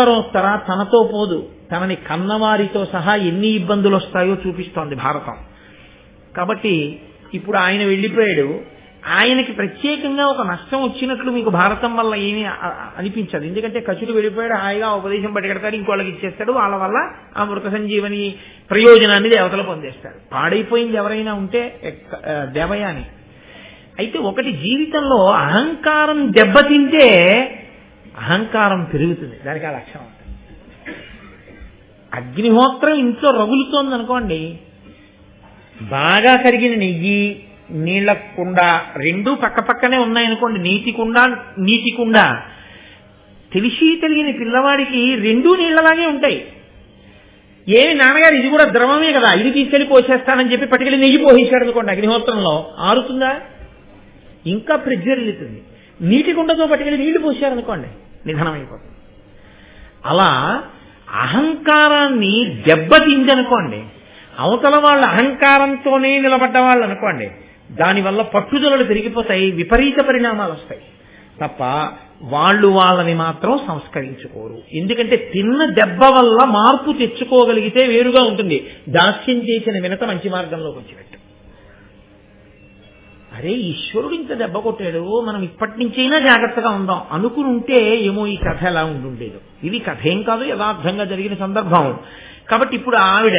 ఉత్తరోత్తర తనతో పోదు తనని కన్నవారితో సహా ఎన్ని ఇబ్బందులు వస్తాయో చూపిస్తోంది భారతం కాబట్టి ఇప్పుడు ఆయన వెళ్ళిపోయాడు ఆయనకి ప్రత్యేకంగా ఒక నష్టం వచ్చినట్లు మీకు భారతం వల్ల ఏమీ అ- అ- అనిపించదు ఎందుకంటే కచుడు వెళ్ళిపోయాడు హాయిగా ఉపదేశం పట్టుకెడతాడు ఇంకోళ్ళకి ఇచ్చేస్తాడు వాళ్ళ వల్ల ఆ మృత సంజీవని ప్రయోజనాన్ని దేవతలు పొందేస్తారు పాడైపోయింది ఎవరైనా ఉంటే ఎక్క- ఆ, దేవయాని అయితే ఒకటి జీవితంలో అహంకారం దెబ్బతింటే అహంకారం పెరుగుతుంది దానికి ఆ లక్షణం ఉంటుంది అగ్నిహోత్రం ఇంట్లో రగులుతోంది అనుకోండి బాగా కరిగిన నెయ్యి నీళ్ల కుండ రెండూ పక్క పక్కనే ఉన్నాయనుకోండి నీటి కుండ నీటి కుండ తెలిసి తెలియని పిల్లవాడికి రెండూ నీళ్లలాగే ఉంటాయి ఏమి నాన్నగారు ఇది కూడా ద్రవమే కదా ఇది తీసుకెళ్లి పోసేస్తానని చెప్పి పట్టుకెళ్ళి నెయ్యి పోసేశాడు అనుకోండి అగ్నిహోత్రంలో ఆరుతుందా ఇంకా ప్రజ్వరిల్లుతుంది నీటి కుండతో పట్టుకెళ్ళి నీళ్లు పోసారనుకోండి నిధనమైపోతుంది అలా అహంకారాన్ని దెబ్బతిందనుకోండి అవతల వాళ్ళ అహంకారంతోనే నిలబడ్డ వాళ్ళు అనుకోండి దానివల్ల పట్టుదలలు పెరిగిపోతాయి విపరీత పరిణామాలు వస్తాయి తప్ప వాళ్ళు వాళ్ళని మాత్రం సంస్కరించుకోరు ఎందుకంటే తిన్న దెబ్బ వల్ల మార్పు తెచ్చుకోగలిగితే వేరుగా ఉంటుంది దాస్యం చేసిన వినత మంచి మార్గంలోకి వచ్చినట్టు అరే ఈశ్వరుడు ఇంత దెబ్బ కొట్టాడు మనం ఇప్పటి నుంచైనా జాగ్రత్తగా ఉందాం అనుకుని ఉంటే ఏమో ఈ కథ ఎలా ఉండుండేది ఇది కథ ఏం కాదు యథార్థంగా జరిగిన సందర్భం కాబట్టి ఇప్పుడు ఆవిడ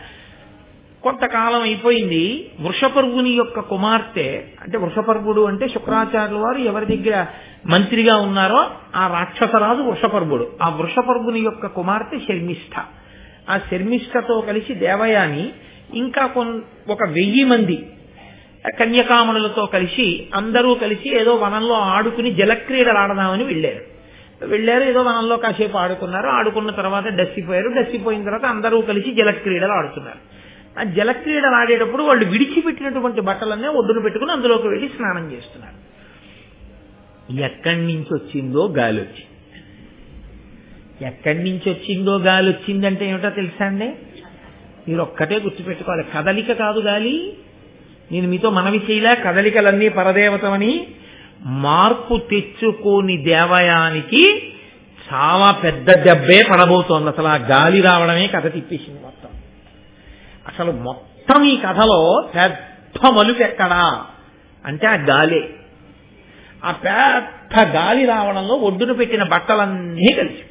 కొంతకాలం అయిపోయింది వృషపర్వుని యొక్క కుమార్తె అంటే వృషపర్వుడు అంటే శుక్రాచార్యుల వారు ఎవరి దగ్గర మంత్రిగా ఉన్నారో ఆ రాక్షసరాజు వృషపర్వుడు ఆ వృషపర్వుని యొక్క కుమార్తె శర్మిష్ఠ ఆ శర్మిష్ఠతో కలిసి దేవయాని ఇంకా కొన్ ఒక వెయ్యి మంది కన్యకామణులతో కలిసి అందరూ కలిసి ఏదో వనంలో ఆడుకుని జలక్రీడలు ఆడదామని వెళ్ళారు వెళ్ళారు ఏదో వనంలో కాసేపు ఆడుకున్నారు ఆడుకున్న తర్వాత డస్సిపోయారు డస్సిపోయిన తర్వాత అందరూ కలిసి జలక్రీడలు ఆడుతున్నారు ఆ జలక్రీడలు ఆడేటప్పుడు వాళ్ళు విడిచిపెట్టినటువంటి బట్టలన్నీ ఒడ్డున పెట్టుకుని అందులోకి వెళ్ళి స్నానం చేస్తున్నారు ఎక్కడి నుంచి వచ్చిందో గాలి వచ్చింది ఎక్కడి నుంచి వచ్చిందో గాలి వచ్చిందంటే ఏమిటో తెలుసా అండి మీరు ఒక్కటే గుర్తుపెట్టుకోవాలి కదలిక కాదు గాలి నేను మీతో మనవి చేయలే కదలికలన్నీ పరదేవతమని మార్పు తెచ్చుకోని దేవయానికి చాలా పెద్ద దెబ్బే పడబోతోంది అసలు ఆ గాలి రావడమే కథ తిప్పేసింది మొత్తం అసలు మొత్తం ఈ కథలో పెద్ద మలుపు ఎక్కడా అంటే ఆ గాలే ఆ పెద్ద గాలి రావడంలో ఒడ్డున పెట్టిన బట్టలన్నీ కలిసిపోయి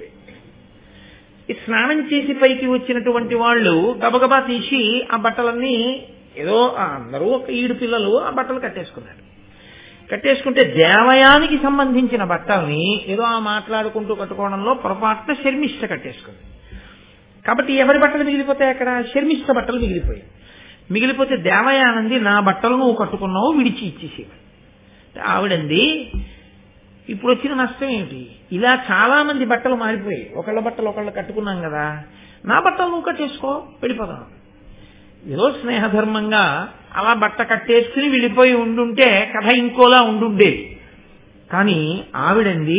ఈ స్నానం చేసి పైకి వచ్చినటువంటి వాళ్ళు గబగబా తీసి ఆ బట్టలన్నీ ఏదో ఆ అందరూ ఒక ఈడు పిల్లలు ఆ బట్టలు కట్టేసుకున్నారు కట్టేసుకుంటే దేవయానికి సంబంధించిన బట్టల్ని ఏదో ఆ మాట్లాడుకుంటూ కట్టుకోవడంలో పొరపాటున శర్మిష్ట కట్టేసుకుంది కాబట్టి ఎవరి బట్టలు మిగిలిపోతాయి అక్కడ శర్మిష్ట బట్టలు మిగిలిపోయాయి మిగిలిపోతే దేవయానంది నా బట్టలు నువ్వు కట్టుకున్నావు విడిచి ఇచ్చేసి ఆవిడంది ఇప్పుడు వచ్చిన నష్టం ఏమిటి ఇలా చాలా మంది బట్టలు మారిపోయాయి ఒకళ్ళ బట్టలు ఒకళ్ళు కట్టుకున్నాం కదా నా బట్టలు నువ్వు కట్టేసుకో వెళ్ళిపోదాం ఏదో స్నేహధర్మంగా అలా బట్ట కట్టేసుకుని వెళ్ళిపోయి ఉండుంటే కథ ఇంకోలా ఉండుండేది కానీ ఆవిడంది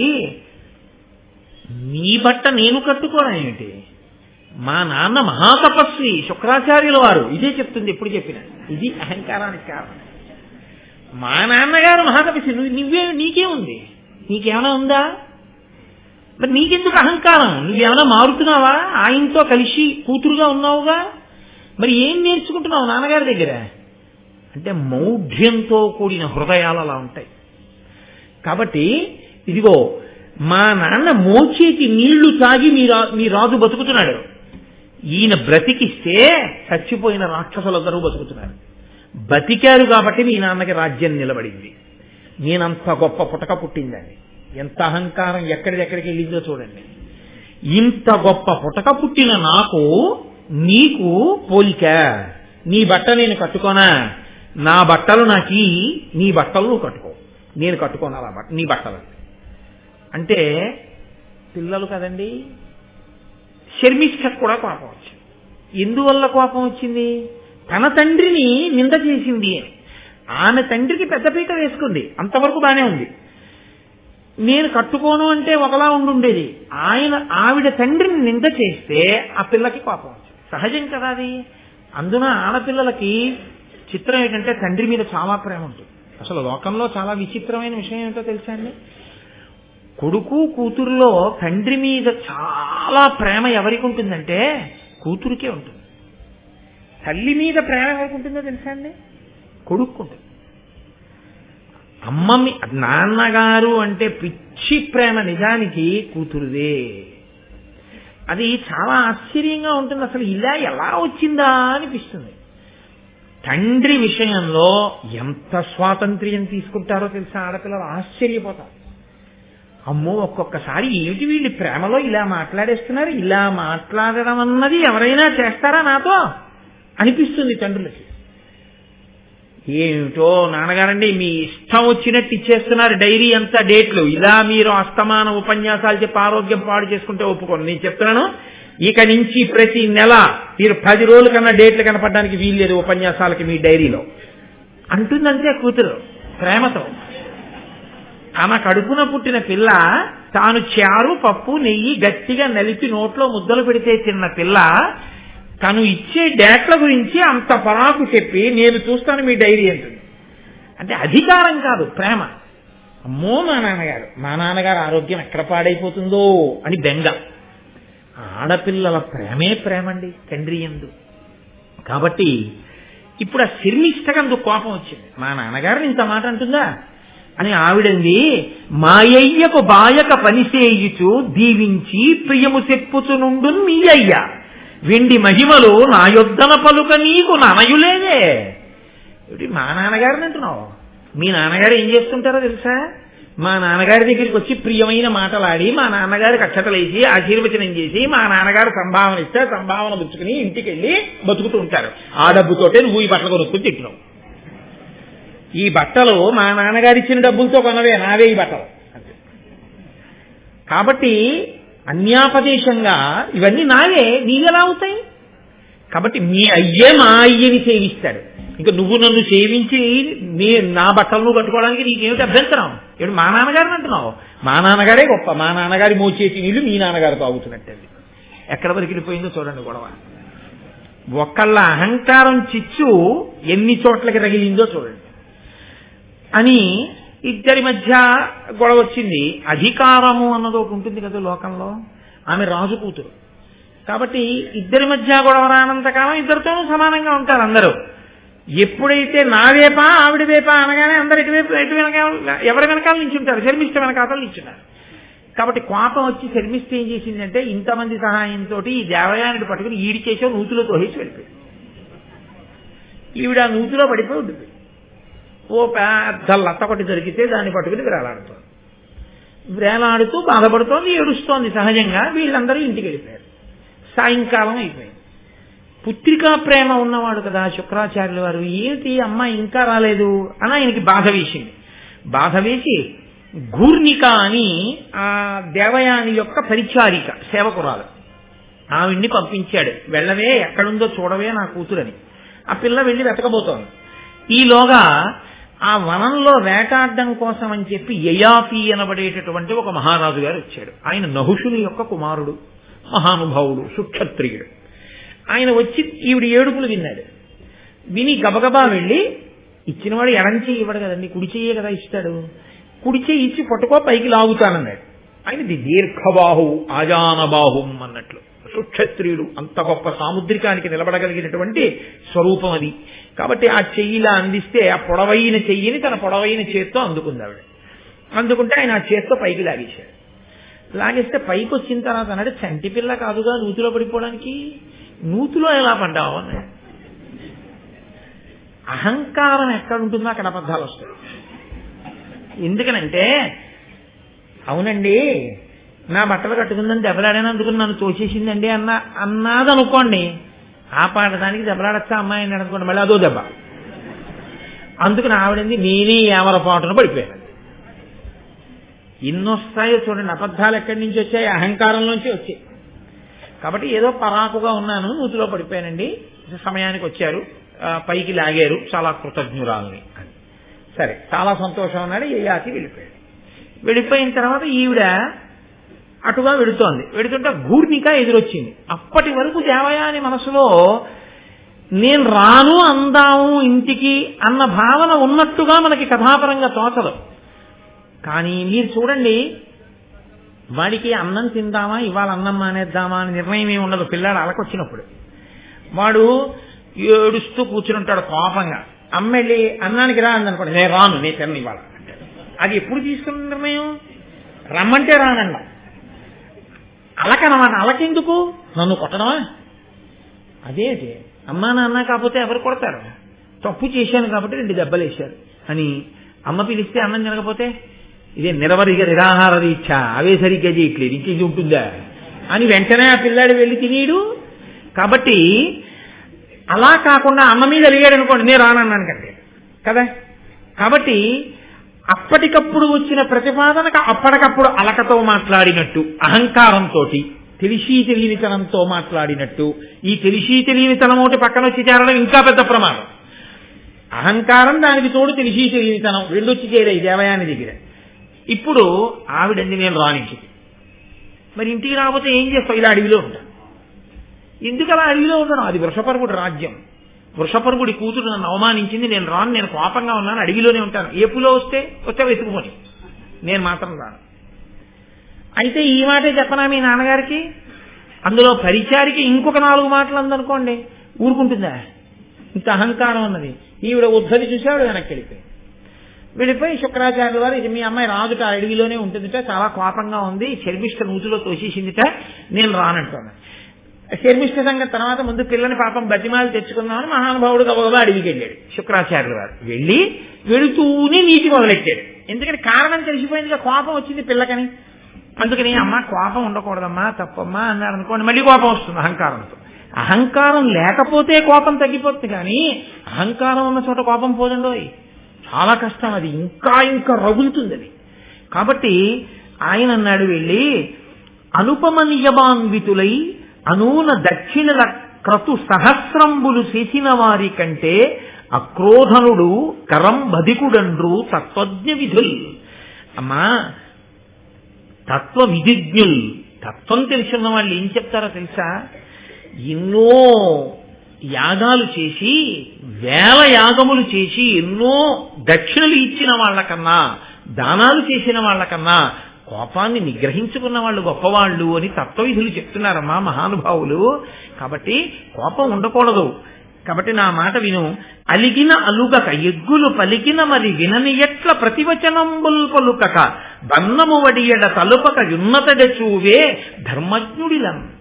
నీ బట్ట నేను కట్టుకోవడం ఏమిటి మా నాన్న మహాతపస్వి శుక్రాచార్యుల వారు ఇదే చెప్తుంది ఎప్పుడు చెప్పిన ఇది అహంకారానికి కారణం మా నాన్నగారు మహాతపస్వి నువ్వు నువ్వే నీకే ఉంది నీకేమైనా ఉందా మరి నీకెందుకు అహంకారం నువ్వేమైనా మారుతున్నావా ఆయనతో కలిసి కూతురుగా ఉన్నావుగా మరి ఏం నేర్చుకుంటున్నావు నాన్నగారి దగ్గర అంటే మౌఢ్యంతో కూడిన హృదయాలు అలా ఉంటాయి కాబట్టి ఇదిగో మా నాన్న మోచేతి నీళ్లు తాగి మీ రా మీ రాజు బతుకుతున్నాడు ఈయన బ్రతికిస్తే చచ్చిపోయిన రాక్షసులందరూ బతుకుతున్నారు బతికారు కాబట్టి మీ నాన్నకి రాజ్యం నిలబడింది నేనంత గొప్ప పుటక పుట్టిందండి ఎంత అహంకారం ఎక్కడిదెక్కడికి వెళ్ళిందో చూడండి ఇంత గొప్ప పుటక పుట్టిన నాకు నీకు పోలిక నీ బట్ట నేను కట్టుకోనా నా బట్టలు నాకి నీ బట్టలు నువ్వు కట్టుకో నేను కట్టుకోను అలా బట్ట నీ బట్టలు అంటే పిల్లలు కదండి శర్మిష్ఠకు కూడా కోపం వచ్చింది ఎందువల్ల కోపం వచ్చింది తన తండ్రిని నింద చేసింది అని ఆమె తండ్రికి పెద్దపీట వేసుకుంది అంతవరకు బానే ఉంది నేను కట్టుకోను అంటే ఒకలా ఉండుండేది ఆయన ఆవిడ తండ్రిని నింద చేస్తే ఆ పిల్లకి కోపం వచ్చింది సహజం కదా అది అందున ఆడపిల్లలకి చిత్రం ఏంటంటే తండ్రి మీద చాలా ప్రేమ ఉంటుంది అసలు లోకంలో చాలా విచిత్రమైన విషయం ఏంటో తెలుసా అండి కొడుకు కూతురులో తండ్రి మీద చాలా ప్రేమ ఎవరికి ఉంటుందంటే కూతురికే ఉంటుంది తల్లి మీద ప్రేమ ఎవరికి ఉంటుందో తెలుసా అండి కొడుకు ఉంటుంది అమ్మ మీ నాన్నగారు అంటే పిచ్చి ప్రేమ నిజానికి కూతురుదే అది చాలా ఆశ్చర్యంగా ఉంటుంది అసలు ఇలా ఎలా వచ్చిందా అనిపిస్తుంది తండ్రి విషయంలో ఎంత స్వాతంత్ర్యం తీసుకుంటారో తెలుసా ఆడపిల్లలు ఆశ్చర్యపోతారు అమ్మో ఒక్కొక్కసారి ఏమిటి వీళ్ళు ప్రేమలో ఇలా మాట్లాడేస్తున్నారు ఇలా మాట్లాడడం అన్నది ఎవరైనా చేస్తారా నాతో అనిపిస్తుంది తండ్రులకి ఏమిటో నాన్నగారండి మీ ఇష్టం వచ్చినట్టు ఇచ్చేస్తున్నారు డైరీ అంతా డేట్లు ఇలా మీరు అస్తమాన ఉపన్యాసాలు చెప్పి ఆరోగ్యం పాడు చేసుకుంటే ఒప్పుకోను నేను చెప్తున్నాను ఇక నుంచి ప్రతి నెల మీరు పది రోజుల కన్నా డేట్లు కనపడడానికి వీల్లేదు ఉపన్యాసాలకి మీ డైరీలో అంటుందంతే కూతురు ప్రేమతో తన కడుపున పుట్టిన పిల్ల తాను చారు పప్పు నెయ్యి గట్టిగా నలిపి నోట్లో ముద్దలు పెడితే తిన్న పిల్ల తను ఇచ్చే డేట్ల గురించి అంత పరాకు చెప్పి నేను చూస్తాను మీ డైరీ అంటుంది అంటే అధికారం కాదు ప్రేమ అమ్మో మా నాన్నగారు మా నాన్నగారు ఆరోగ్యం ఎక్కడ పాడైపోతుందో అని బెంగ ఆడపిల్లల ప్రేమే ప్రేమండి తండ్రి ఎందు కాబట్టి ఇప్పుడు ఆ శర్మిష్టకందు కోపం వచ్చింది మా నాన్నగారు ఇంత మాట అంటుందా అని ఆవిడంది మాయయ్యకు బాయక పనిసేయుచు దీవించి ప్రియము చెప్పుచునుండు మీ అయ్య వెండి మహిమలు నా యొద్దన పలుక నీకు ననయులేదే ఏమిటి మా నాన్నగారిని అంటున్నావు మీ నాన్నగారు ఏం చేస్తుంటారో తెలుసా మా నాన్నగారి దగ్గరికి వచ్చి ప్రియమైన మాటలాడి మా నాన్నగారికి అక్షతలేసి ఆశీర్వచనం చేసి మా నాన్నగారు సంభావన ఇస్తే సంభావన పుచ్చుకుని ఇంటికి వెళ్ళి బతుకుతూ ఉంటారు ఆ డబ్బుతోటే నువ్వు ఈ బట్టలు కొనుక్కుని తింటున్నావు ఈ బట్టలు మా నాన్నగారు ఇచ్చిన డబ్బులతో కొనవే నావే ఈ బట్టలు కాబట్టి అన్యాపదేశంగా ఇవన్నీ నావే నీవెలా అవుతాయి కాబట్టి మీ అయ్యే మా అయ్యని సేవిస్తాడు ఇంకా నువ్వు నన్ను సేవించి నీ నా బట్టలు నువ్వు కట్టుకోవడానికి నీకేమిటి అభ్యంతరం ఏమిటి మా నాన్నగారిని అంటున్నావు మా నాన్నగారే గొప్ప మా నాన్నగారి మోచేసి నీళ్లు మీ నాన్నగారు తాగుతున్నట్టండి ఎక్కడ వరకు వెళ్ళిపోయిందో చూడండి గొడవ ఒకళ్ళ అహంకారం చిచ్చు ఎన్ని చోట్లకి రగిలిందో చూడండి అని ఇద్దరి మధ్య గొడవ వచ్చింది అధికారము అన్నది ఒకటి ఉంటుంది కదా లోకంలో ఆమె రాజు కూతురు కాబట్టి ఇద్దరి మధ్య గొడవ రానంతకాలం ఇద్దరితోనూ సమానంగా ఉంటారు అందరూ ఎప్పుడైతే నా వేప ఆవిడ వేప అనగానే అందరు ఇటువైపు ఎటు వెనక ఎవరి వెనకాల నించుంటారు శర్మిష్ట వెనకాతలు నించున్నారు కాబట్టి కోపం వచ్చి శర్మిష్ట ఏం చేసిందంటే ఇంతమంది సహాయంతో ఈ దేవయానుడు పట్టుకుని ఈడి చేసే నూతులో తోహేసి వెళ్ళిపోయింది ఈవిడ ఆ నూతిలో పడిపోయి ఉండిపోయింది ఓ పెద్ద లత్త ఒకటి దొరికితే దాన్ని పట్టుకుని వేలాడుతోంది వేలాడుతూ బాధపడుతోంది ఏడుస్తోంది సహజంగా వీళ్ళందరూ ఇంటికి వెళ్ళిపోయారు సాయంకాలం అయిపోయింది పుత్రికా ప్రేమ ఉన్నవాడు కదా శుక్రాచార్యుల వారు ఏంటి అమ్మాయి ఇంకా రాలేదు అని ఆయనకి బాధ వేసింది బాధ వేసి గూర్నిక అని ఆ దేవయాని యొక్క పరిచారిక సేవకురాలు ఆవిడ్ని పంపించాడు వెళ్ళవే ఎక్కడుందో చూడవే నా కూతురని ఆ పిల్ల వెళ్ళి వెతకబోతోంది ఈలోగా ఆ వనంలో వేటాడడం కోసం అని చెప్పి యయాఫీ అనబడేటటువంటి ఒక మహారాజు గారు వచ్చాడు ఆయన నహుషుని యొక్క కుమారుడు మహానుభావుడు సుక్షత్రియుడు ఆయన వచ్చి ఈవిడ ఏడుపులు విన్నాడు విని గబగబా వెళ్ళి ఇచ్చినవాడు ఎడం చెయ్యి ఇవ్వడు కదండి కుడి చెయ్యే కదా ఇస్తాడు కుడి చెయ్యి ఇచ్చి పట్టుకో పైకి లాగుతానన్నాడు ఆయనది దీర్ఘబాహు ఆజానబాహుం అన్నట్లు సుక్షత్రియుడు అంత గొప్ప సాముద్రికానికి నిలబడగలిగినటువంటి స్వరూపం అది కాబట్టి ఆ చెయ్యిలా అందిస్తే ఆ పొడవైన చెయ్యిని తన పొడవైన చేత్తో అందుకుంది ఆవిడ అందుకుంటే ఆయన ఆ చేత్తో పైకి లాగేశాడు లాగేస్తే పైకి వచ్చిన తర్వాత అన్నాడు చంటి పిల్ల కాదుగా నూతిలో పడిపోవడానికి నూతిలో ఎలా పడ్డావు అన్నాడు అహంకారం ఎక్కడ ఉంటుందో అక్కడ అబద్ధాలు వస్తాయి ఎందుకనంటే అవునండి నా బట్టలు కట్టుకుందని దెబ్బలాడినందుకు నన్ను తోసేసిందండి అన్న అన్నది అనుకోండి ఆ పాడడానికి దెబ్బలాడచ్చా అమ్మాయి అనుకోండి మళ్ళీ అదో దెబ్బ అందుకని ఆవిడంది నేనే ఏమరపాటున పడిపోయాను ఇన్నొస్తాయో చూడండి అబద్ధాలు ఎక్కడి నుంచి వచ్చాయి అహంకారంలోంచి వచ్చాయి కాబట్టి ఏదో పరాకుగా ఉన్నాను నూతిలో పడిపోయానండి సమయానికి వచ్చారు ఆ, పైకి లాగారు చాలా కృతజ్ఞురాలని అని సరే చాలా సంతోషం అన్నాడు యయాతి వెళ్ళిపోయాడు వెళ్ళిపోయిన తర్వాత ఈవిడ అటుగా వెడుతోంది వెడుతుంటే గూర్నిక ఎదురొచ్చింది అప్పటి వరకు దేవయాని మనసులో నేను రాను అందాము ఇంటికి అన్న భావన ఉన్నట్టుగా మనకి కథాపరంగా తోచదు కానీ మీరు చూడండి వాడికి అన్నం తిందామా ఇవాళ అన్నం మానేద్దామా అని నిర్ణయం ఏమి ఉండదు పిల్లాడు అలకొచ్చినప్పుడు వాడు ఏడుస్తూ కూర్చుని ఉంటాడు కోపంగా అమ్మ వెళ్ళి అన్నానికి రా అందనుకోండి నేను రాను నేను తిన్న ఇవాళ అంటాడు. అది ఎప్పుడు తీసుకున్న నిర్ణయం రమ్మంటే రానండ అలకనమాట అలకెందుకు నన్ను కొట్టడమా అదేంటి అమ్మా నాన్న కాకపోతే ఎవరు కొడతారు తప్పు చేశాను కాబట్టి రెండు దెబ్బలు వేశారు అని అమ్మ పిలిస్తే అన్నం తినకపోతే ఇదే నిరవధిక నిరాహార దీక్ష అవే సరిగ్గా చేయట్లేదు ఇంకేది ఉంటుందా అని వెంటనే ఆ పిల్లాడు వెళ్ళి తినేడు కాబట్టి అలా కాకుండా అమ్మ మీద అడిగాడు అనుకోండి నేను రానన్నాను కంటే కదా కాబట్టి అప్పటికప్పుడు వచ్చిన ప్రతిపాదనకు అప్పటికప్పుడు అలకతో మాట్లాడినట్టు అహంకారంతో తెలిసి తెలియనితనంతో మాట్లాడినట్టు ఈ తెలిసి తెలియనితనం ఒకటి పక్కన వచ్చి చేరడం ఇంకా పెద్ద ప్రమాదం అహంకారం దానికి తోడు తెలిసి తెలియనితనం రెండు వచ్చి చేరాయి దేవయాని దగ్గర ఇప్పుడు ఆవిడంది నేను రానించింది మరి ఇంటికి రాకపోతే ఏం చేస్తావు ఇలా అడవిలో ఉంటా ఎందుకు అలా అడవిలో ఉండడం అది వృషపర్వుడి రాజ్యం వృషపర్వుడి కూతురు నన్ను అవమానించింది నేను రాను నేను కోపంగా ఉన్నాను అడవిలోనే ఉంటాను ఏపులో వస్తే వచ్చా వెతుకుపోని నేను మాత్రం రాను అయితే ఈ మాటే చెప్పనా మీ నాన్నగారికి అందులో పరిచారికి ఇంకొక నాలుగు మాటలు అందనుకోండి ఊరుకుంటుందా ఇంత అహంకారం ఉన్నది ఈవిడ ఉద్ధరి చూసాడు వెనక్కి వెళ్ళిపోయి వెళ్ళిపోయి శుక్రాచార్యుల వారు ఇది మీ అమ్మాయి రాజుట ఆ అడవిలోనే ఉంటుందిట చాలా కోపంగా ఉంది శర్మిష్ట నూతిలో తోసేసిందిట నేను రానంటున్నా శర్మిష్ట సంగతి తర్వాత ముందు పిల్లని పాపం బతిమాలు తెచ్చుకుందామని మహానుభావుడు గబగబా అడవికి వెళ్ళాడు శుక్రాచార్యుల వారు వెళ్ళి వెళుతూనే నీటి మొదలెట్టాడు ఎందుకంటే కారణం తెలిసిపోయిందిగా కోపం వచ్చింది పిల్లకని అందుకని అమ్మ కోపం ఉండకూడదమ్మా తప్పమ్మా అన్నాడు అనుకోండి మళ్ళీ కోపం వస్తుంది అహంకారంతో అహంకారం లేకపోతే కోపం తగ్గిపోతుంది కానీ అహంకారం ఉన్న చోట కోపం పోదండోయ్ చాలా కష్టం అది ఇంకా ఇంకా రగులుతుంది అది కాబట్టి ఆయన అన్నాడు వెళ్ళి అనుపమ నియమాన్వితులై అనూన దక్షిణల క్రతు సహస్రంబులు చేసిన వారి కంటే అక్రోధనుడు కరం బధికుడండ్రు తత్వజ్ఞ విధుల్ అమ్మా తత్వ విధిజ్ఞుల్ తత్వం తెలిసిన వాళ్ళు ఏం చెప్తారో తెలుసా ఎన్నో యాగాలు చేసి వేల యాగములు చేసి ఎన్నో దక్షిణలు ఇచ్చిన వాళ్ళకన్నా దానాలు చేసిన వాళ్ళకన్నా కోపాన్ని నిగ్రహించుకున్న వాళ్ళు గొప్పవాళ్ళు అని తత్వవిధులు చెప్తున్నారమ్మా మహానుభావులు కాబట్టి కోపం ఉండకూడదు కాబట్టి నా మాట విను అలిగిన అలుగక ఎగ్గులు పలికిన మరి వినని ఎట్ల ప్రతివచనంబుల్ పలుకక బన్నము వడియడ తలుపక యున్నతగ చూవే ధర్మజ్ఞుడిలం